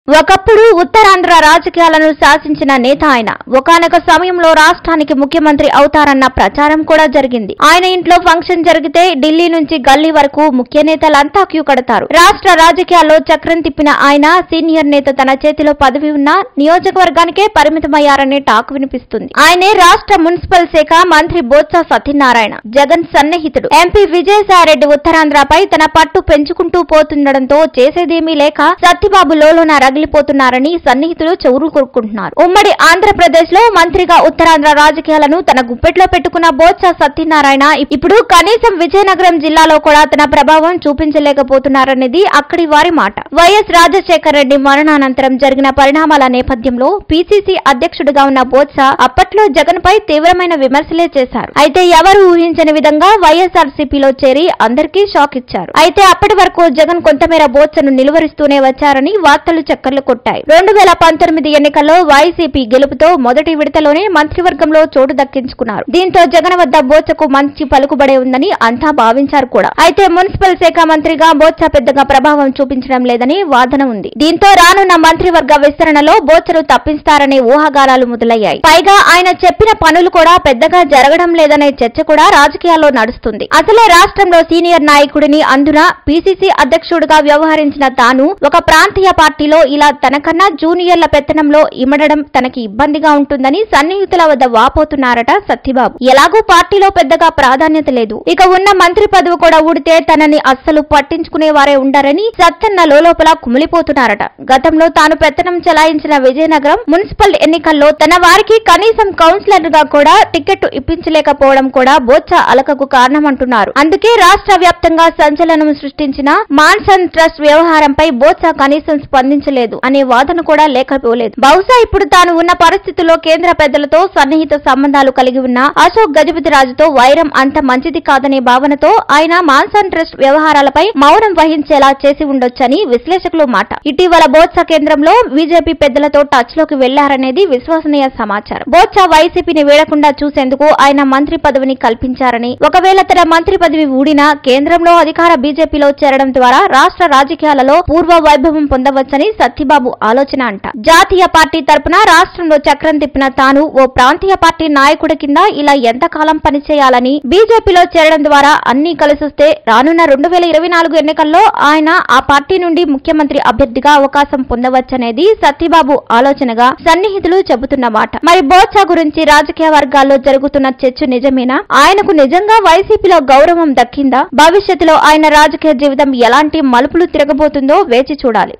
ఒకప్పుడు ఉత్తరాంధ్ర రాజకీయాలను శాసించిన నేత ఆయన ఒకానొక సమయంలో రాష్ట్రానికి ముఖ్యమంత్రి అవుతారన్న ప్రచారం కూడా జరిగింది ఆయన ఇంట్లో ఫంక్షన్ జరిగితే ఢిల్లీ నుంచి గల్లీ వరకు ముఖ్య నేతలంతా క్యూ కడతారు రాష్ట్ర రాజకీయాల్లో చక్రం తిప్పిన ఆయన సీనియర్ నేత తన చేతిలో పదవి ఉన్న నియోజకవర్గానికే పరిమితమయ్యారనే టాక్ వినిపిస్తుంది ఆయనే రాష్ట్ర మున్సిపల్ శాఖ మంత్రి బొత్స సత్యనారాయణ జగన్ సన్నిహితుడు ఎంపీ విజయసాయిరెడ్డి ఉత్తరాంధ్రపై తన పట్టు పెంచుకుంటూ పోతుండడంతో చేసేదేమీ లేక సత్యబాబు లోలోన రగిలిపోతున్నారని సన్నిహితులు చెవులు కొరుక్కుంటున్నారు ఉమ్మడి ఆంధ్రప్రదేశ్ లో మంత్రిగా ఉత్తరాంధ్ర రాజకీయాలను తన గుప్పెట్లో పెట్టుకున్న బొత్స సత్యనారాయణ ఇప్పుడు కనీసం విజయనగరం జిల్లాలో కూడా తన ప్రభావం చూపించలేకపోతున్నారనేది అక్కడి వారి మాట వైఎస్ రాజశేఖర రెడ్డి మరణానంతరం జరిగిన పరిణామాల నేపథ్యంలో పీసీసీ అధ్యక్షుడిగా ఉన్న బొత్స అప్పట్లో జగన్ పై తీవ్రమైన విమర్శలే చేశారు అయితే ఎవరు ఊహించని విధంగా వైఎస్ఆర్సీపీలో చేరి అందరికీ షాక్ ఇచ్చారు అయితే అప్పటి వరకు జగన్ కొంతమేర బోత్సను నిలువరిస్తూనే వచ్చారని వార్తలు చక్కర్లు కొట్టాయి రెండు వేల పంతొమ్మిది ఎన్నికల్లో వైసీపీ గెలుపుతో మొదటి విడతలోనే మంత్రివర్గంలో చోటు దక్కించుకున్నారు దీంతో జగన్ వద్ద బోత్సకు మంచి పలుకుబడే ఉందని అంతా భావించారు కూడా అయితే మున్సిపల్ శాఖ మంత్రిగా బోత్స పెద్దగా ప్రభావం చూపించడం లేదని వాదన ఉంది దీంతో రానున్న మంత్రివర్గ విస్తరణలో బోత్సను తప్పిస్తారనే ఊహాగానాలు మొదలయ్యాయి పైగా ఆయన చెప్పిన పనులు కూడా పెద్దగా జరగడం లేదనే చర్చ కూడా రాజకీయాల్లో నడుస్తుంది అసలే రాష్ట్రంలో సీనియర్ నాయకుడిని అందున పీసీసీ అధ్యక్షుడిగా వ్యవహరించిన తాను ఒక ప్రాంతీయ పార్టీలో ఇలా తనకన్నా జూనియర్ల పెత్తనంలో ఇమడడం తనకి ఇబ్బందిగా ఉంటుందని సన్నిహితుల వద్ద వాపోతున్నారట సత్యబాబు ఎలాగూ పార్టీలో పెద్దగా ప్రాధాన్యత లేదు ఇక ఉన్న మంత్రి పదవి కూడా ఊడితే తనని అస్సలు పట్టించుకునేవారే ఉండరని సత్యన్న లోపల కుమిలిపోతున్నారట గతంలో తాను పెత్తనం చెలాయించిన విజయనగరం మున్సిపల్ ఎన్నికల్లో తన వారికి కనీసం కౌన్సిలర్ గా కూడా టికెట్ ఇప్పించలేకపోవడం కూడా బోత్స అలకకు కారణమంటున్నారు అందుకే రాష్ట్ర వ్యాప్తంగా సంచలనం సృష్టించిన మాన్సన్ ట్రస్ట్ వ్యవహారంపై బోత్స కనీసం స్పందించలేదు అనే వాదన కూడా లేకపోలేదు బహుశా ఇప్పుడు తాను ఉన్న పరిస్థితుల్లో కేంద్ర పెద్దలతో సన్నిహిత సంబంధాలు కలిగి ఉన్న అశోక్ గజపతి రాజుతో వైరం అంత మంచిది కాదనే భావనతో ఆయన మాన్సన్ ట్రస్ట్ వ్యవహారాలపై మౌనం వహించేలా చేసి ఉండొచ్చని విశ్లేషకులు మాట ఇటీవల బోత్స కేంద్రంలో బీజేపీ పెద్దలతో టచ్ లోకి వెళ్లారనేది విశ్వసనీయ సమాచారం బోత్స వైసీపీని వీడకుండా చూసేందుకు ఆయన మంత్రి పదవిని కల్పించారని ఒకవేళ తన మంత్రి పదవి ఊడినా కేంద్రంలో అధికార బీజేపీలో చేరడం ద్వారా రాష్ట్ర రాజకీయాలలో పూర్వ వైభవం పొందవచ్చని సత్యబాబు ఆలోచన అంట జాతీయ పార్టీ తరపున రాష్ట్రంలో చక్రం తిప్పిన తాను ఓ ప్రాంతీయ పార్టీ నాయకుడి కింద ఇలా ఎంతకాలం పనిచేయాలని బీజేపీలో చేరడం ద్వారా అన్ని కలిసొస్తే రానున్న రెండు వేల ఇరవై నాలుగు ఎన్నికల్లో ఆయన ఆ పార్టీ నుండి ముఖ్యమంత్రి అభ్యర్థిగా అవకాశం పొందవచ్చనేది సత్యబాబు ఆలోచనగా సన్నిహితులు చెబుతున్న మాట మరి బోత్స గురించి రాజకీయ వర్గాల్లో జరుగుతున్న చర్చ నిజమేనా ఆయనకు నిజంగా వైసీపీలో గౌరవం దక్కిందా భవిష్యత్తులో ఆయన రాజకీయ జీవితం ఎలాంటి మలుపులు తిరగబోతుందో వేచి చూడాలి